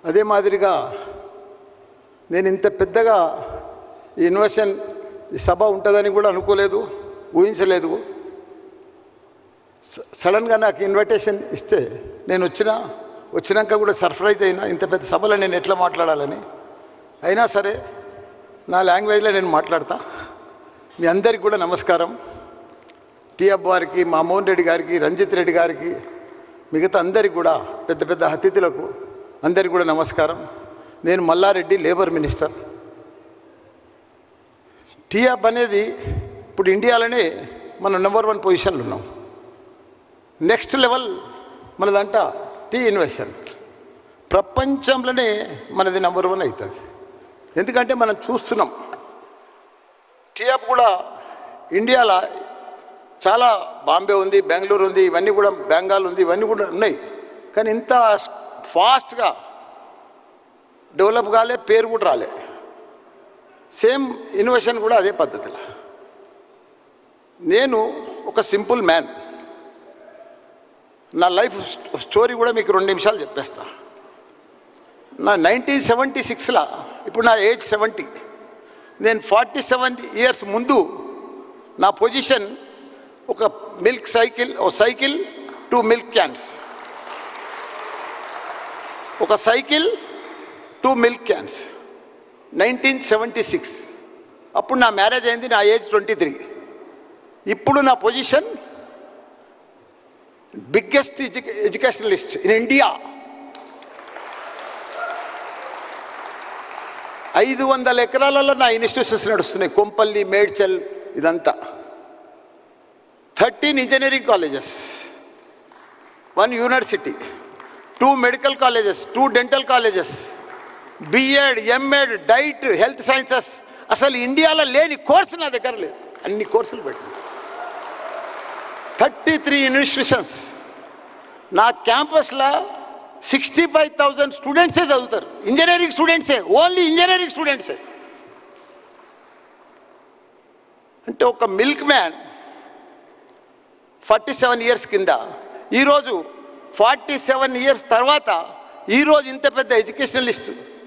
అదే మాదిరిగా నేను ఇంత పెద్దగా ఈ ఇన్వెషన్ ఈ సభ ఉంటుందని కూడా అనుకోలేదు ఊహించలేదు స- సడన్గా నాకు ఇన్విటేషన్ ఇస్తే నేను వచ్చిన వచ్చినాక కూడా సర్ప్రైజ్ అయినా ఇంత పెద్ద సభలో నేను ఎట్లా మాట్లాడాలని అయినా సరే నా లాంగ్వేజ్లో నేను మాట్లాడతా మీ అందరికి కూడా నమస్కారం టీఎఫ్ వారికి మా మోహన్ రెడ్డి గారికి రంజిత్ రెడ్డి గారికి మిగతా అందరికి కూడా పెద్ద పెద్ద అతిథులకు అందరికి కూడా నమస్కారం నేను మల్లారెడ్డి లేబర్ మినిస్టర్ టీఎఫ్ అనేది ఇప్పుడు ఇండియాలోనే మనం నెంబర్ వన్ పొజిషన్లో ఉన్నాం నెక్స్ట్ లెవెల్ మనదంట టీ ఇన్వెషన్ ప్రపంచంలోనే మనది నెంబర్ వన్ అవుతుంది ఎందుకంటే మనం చూస్తున్నాం టీఎఫ్ కూడా ఇండియాలో చాలా బాంబే ఉంది బెంగళూరు ఉంది ఇవన్నీ కూడా బెంగాల్ ఉంది ఇవన్నీ కూడా ఉన్నాయి కానీ ఇంత ఫాస్ట్గా డెవలప్ కాలే పేరు కూడా రాలే సేమ్ ఇన్నోవేషన్ కూడా అదే పద్ధతిలో నేను ఒక సింపుల్ మ్యాన్ నా లైఫ్ స్టోరీ కూడా మీకు రెండు నిమిషాలు చెప్పేస్తా నా నైన్టీన్ సెవెంటీ సిక్స్లో ఇప్పుడు నా ఏజ్ సెవెంటీ నేను ఫార్టీ సెవెన్ ఇయర్స్ ముందు నా పొజిషన్ ఒక మిల్క్ సైకిల్ ఓ సైకిల్ టూ మిల్క్ క్యాన్స్ ఒక cycle two milk cans nineteen seventy six అప్పుడు నా మ్యారేజ్ అయింది నా ఏజ్ ట్వంటీ త్రీ ఇప్పుడు నా position biggest educationalist in India ఐదు వందల ఎకరాలలో నా ఇన్స్టిట్యూషన్స్ నడుస్తున్నాయి కొంపల్లి మేడ్చల్ ఇదంతా thirteen engineering colleges one university two medical colleges two dental colleges B Ed M Ed DIET health sciences అసలు ఇండియాలో లేని కోర్సు నా దగ్గర లేదు అన్ని కోర్సులు పెట్టింది థర్టీ త్రీ ఇన్స్టిట్యూషన్స్ నా క్యాంపస్లో సిక్స్టీ ఫైవ్ థౌజండ్ స్టూడెంట్సే చదువుతారు ఇంజనీరింగ్ స్టూడెంట్సే ఓన్లీ ఇంజనీరింగ్ స్టూడెంట్సే అంటే ఒక milk man forty seven years కింద ఈరోజు ఫార్టీ సెవెన్ ఇయర్స్ తర్వాత ఈరోజు ఇంత పెద్ద ఎడ్యుకేషనలిస్ట్